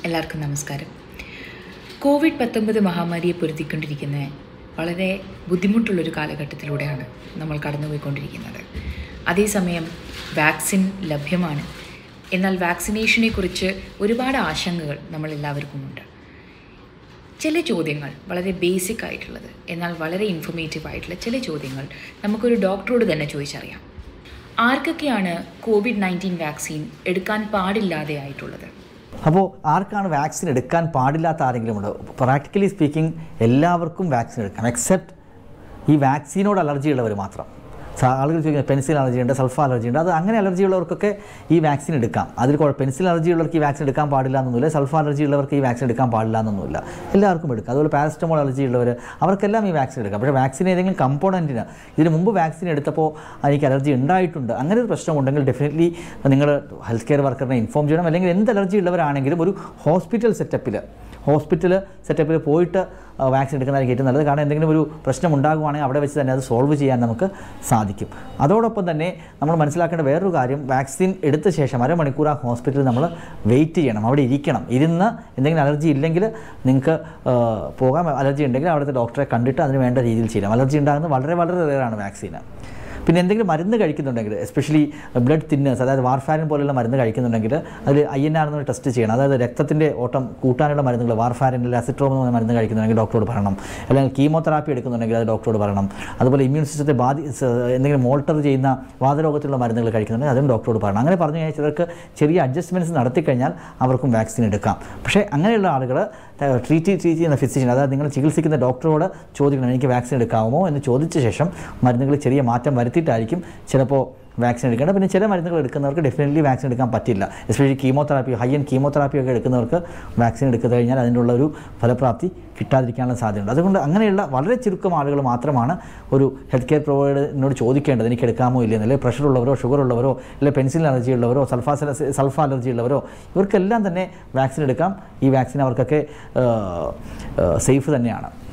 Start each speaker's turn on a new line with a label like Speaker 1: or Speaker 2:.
Speaker 1: എല്ലാവർക്കും നമസ്കാരം കോവിഡ് പത്തൊമ്പത് മഹാമാരിയെ പൊരുത്തിക്കൊണ്ടിരിക്കുന്ന വളരെ ബുദ്ധിമുട്ടുള്ളൊരു കാലഘട്ടത്തിലൂടെയാണ് നമ്മൾ കടന്നുപോയിക്കൊണ്ടിരിക്കുന്നത് അതേസമയം വാക്സിൻ ലഭ്യമാണ് എന്നാൽ വാക്സിനേഷനെ കുറിച്ച് ഒരുപാട് ആശങ്കകൾ നമ്മൾ എല്ലാവർക്കുമുണ്ട് ചില ചോദ്യങ്ങൾ വളരെ ബേസിക് ആയിട്ടുള്ളത് എന്നാൽ വളരെ ഇൻഫോർമേറ്റീവ് ആയിട്ടുള്ള ചില ചോദ്യങ്ങൾ നമുക്കൊരു ഡോക്ടറോട് തന്നെ ചോദിച്ചറിയാം ആർക്കൊക്കെയാണ് കോവിഡ് നയൻറ്റീൻ വാക്സിൻ എടുക്കാൻ പാടില്ലാതെ ആയിട്ടുള്ളത്
Speaker 2: അപ്പോൾ ആർക്കാണ് വാക്സിൻ എടുക്കാൻ പാടില്ലാത്ത ആരെങ്കിലും ഉണ്ടോ പ്രാക്ടിക്കലി സ്പീക്കിംഗ് എല്ലാവർക്കും വാക്സിൻ എടുക്കാം എക്സെപ്റ്റ് ഈ വാക്സിനോട് അലർജി ഉള്ളവർ മാത്രം സ- ആളുകൾ ചോദിക്കുന്നത് പെൻസിൽ അലർജി ഉണ്ട് സൾഫ അലർജി ഉണ്ട് അത് അങ്ങനെ അലർജി ഉള്ളവർക്കൊക്കെ ഈ വാക്സിൻ എടുക്കാം അതിൽ കുഴപ്പം പെൻസിൽ അലർജി ഉള്ളവർക്ക് ഈ വാക്സിൻ എടുക്കാൻ പാടില്ല എന്നൊന്നുമില്ല സൾഫ അലർജി ഉള്ളവർക്ക് ഈ വാക്സിൻ എടുക്കാൻ പാടില്ല എന്നൊന്നുമില്ല എല്ലാവർക്കും എടുക്കാം അതുപോലെ പാരസ്റ്റമോൾ അലർജി ഉള്ളവർ അവർക്കെല്ലാം ഈ വാക്സിൻ എടുക്കാം പക്ഷേ വാക്സിൻ ഏതെങ്കിലും കമ്പോണൻറ്റിന് ഇതിന് മുമ്പ് വാക്സിൻ എടുത്തപ്പോൾ എനിക്ക് അലർജി ഉണ്ടായിട്ടുണ്ട് അങ്ങനെ ഒരു പ്രശ്നമുണ്ടെങ്കിൽ ഡെഫിനറ്റ്ലി നിങ്ങൾ ഹെൽത്ത് കെയർ വർക്കറിനെ ഇൻഫോം ചെയ്യണം അല്ലെങ്കിൽ എന്ത് അലർജി ഉള്ളവരാണെങ്കിലും ഒരു ഹോസ്പിറ്റൽ സെറ്റപ്പിൽ ഹോസ്പിറ്റൽ സെറ്റപ്പിൽ പോയിട്ട് വാക്സിൻ എടുക്കുന്നതായിരിക്കും ഏറ്റവും നല്ലത് കാരണം എന്തെങ്കിലും ഒരു പ്രശ്നം ഉണ്ടാകുവാണെങ്കിൽ അവിടെ വെച്ച് തന്നെ അത് സോൾവ് ചെയ്യാൻ നമുക്ക് സാധിക്കും അതോടൊപ്പം തന്നെ നമ്മൾ മനസ്സിലാക്കേണ്ട വേറൊരു കാര്യം വാക്സിൻ എടുത്ത ശേഷം അരമണിക്കൂർ ആ ഹോസ്പിറ്റലിൽ നമ്മൾ വെയിറ്റ് ചെയ്യണം അവിടെ ഇരിക്കണം ഇരുന്ന് എന്തെങ്കിലും അലർജി ഇല്ലെങ്കിൽ നിങ്ങൾക്ക് പോകാം അലർജി ഉണ്ടെങ്കിൽ അവിടുത്തെ ഡോക്ടറെ കണ്ടിട്ട് അതിന് വേണ്ട രീതിയിൽ ചെയ്യണം അലർജി ഉണ്ടാകുന്നത് വളരെ വളരെ റെയറാണ് വാക്സിന് പിന്നെ എന്തെങ്കിലും മരുന്ന് കഴിക്കുന്നുണ്ടെങ്കിൽ എസ്പെഷ്യലി ബ്ലഡ് തിന്നേഴ്സ് അതായത് വാർഫാരിൻ പോലുള്ള മരുന്ന് കഴിക്കുന്നുണ്ടെങ്കിൽ അതിൽ ഐ എൻ ആർ എന്ന് ടെസ്റ്റ് ചെയ്യണം അതായത് രക്തത്തിൻ്റെ ഓട്ടം കൂട്ടാനുള്ള മരുന്നുകൾ വാർഫാരിൻ അല്ലെങ്കിൽ അസിട്രോം എന്ന മരുന്ന് കഴിക്കുന്നുണ്ടെങ്കിൽ ഡോക്ടറോട് പറയണം അല്ലെങ്കിൽ കീമോതെറാപ്പി എടുക്കുന്നുണ്ടെങ്കിൽ അത് ഡോക്ടറോട് പറയണം അതുപോലെ ഇമ്മ്യൂൺ സിസ്റ്റത്തെ ബാധി സ- എന്തെങ്കിലും മോൾട്ടർ ചെയ്യുന്ന വാതരോഗത്തിലുള്ള മരുന്നുകൾ കഴിക്കുന്നുണ്ടെങ്കിൽ അതും ഡോക്ടറോട് പറയണം അങ്ങനെ പറഞ്ഞു കഴിഞ്ഞാൽ ചിലർക്ക് ചെറിയ അഡ്ജസ്റ്റ്മെൻറ്റ്സ് നടത്തി കഴിഞ്ഞാൽ അവർക്കും വാക്സിൻ എടുക്കാം പക്ഷേ അങ്ങനെയുള്ള ആളുകൾ ട്രീറ്റ് ട്രീറ്റ് ചെയ്യുന്ന ഫിസിഷ്യൻ അതായത് നിങ്ങൾ ചികിത്സിക്കുന്ന ഡോക്ടറോട് ചോദിക്കണം എനിക്ക് വാക്സിൻ എടുക്കാമോ എന്ന് ചോദിച്ച ശേഷം മരുന്നുകളിൽ ചെറിയ മാറ്റം വരുത്തിയിട്ടായിരിക്കും ചിലപ്പോൾ വാക്സിൻ എടുക്കേണ്ടത് പിന്നെ ചില മരുന്നുകൾ എടുക്കുന്നവർക്ക് ഡെഫിനറ്റ്ലി വാക്സിൻ എടുക്കാൻ പറ്റില്ല എസ്പെഷ്യലി കീമോതെറാപ്പി ഹൈ എൻ കീമോതെറാപ്പി ഒക്കെ എടുക്കുന്നവർക്ക് വാക്സിൻ എടുത്തു കഴിഞ്ഞാൽ അതിനുള്ള ഒരു ഫലപ്രാപ്തി കിട്ടാതിരിക്കാനുള്ള സാധ്യതയുണ്ട് അതുകൊണ്ട് അങ്ങനെയുള്ള വളരെ ചുരുക്കം ആളുകൾ മാത്രമാണ് ഒരു ഹെൽത്ത് കെയർ പ്രൊവൈഡറിനോട് ചോദിക്കേണ്ടത് എനിക്ക് എടുക്കാമോ ഇല്ലെന്ന് അല്ലെങ്കിൽ പ്രഷർ ഉള്ളവരോ ഷുഗർ ഉള്ളവരോ അല്ലെങ്കിൽ പെൻസിൽ അലർജി ഉള്ളവരോ സൾഫാ സൾഫ അലർജി ഉള്ളവരോ ഇവർക്കെല്ലാം തന്നെ വാക്സിൻ എടുക്കാം ഈ വാക്സിൻ അവർക്കൊക്കെ സേഫ് തന്നെയാണ്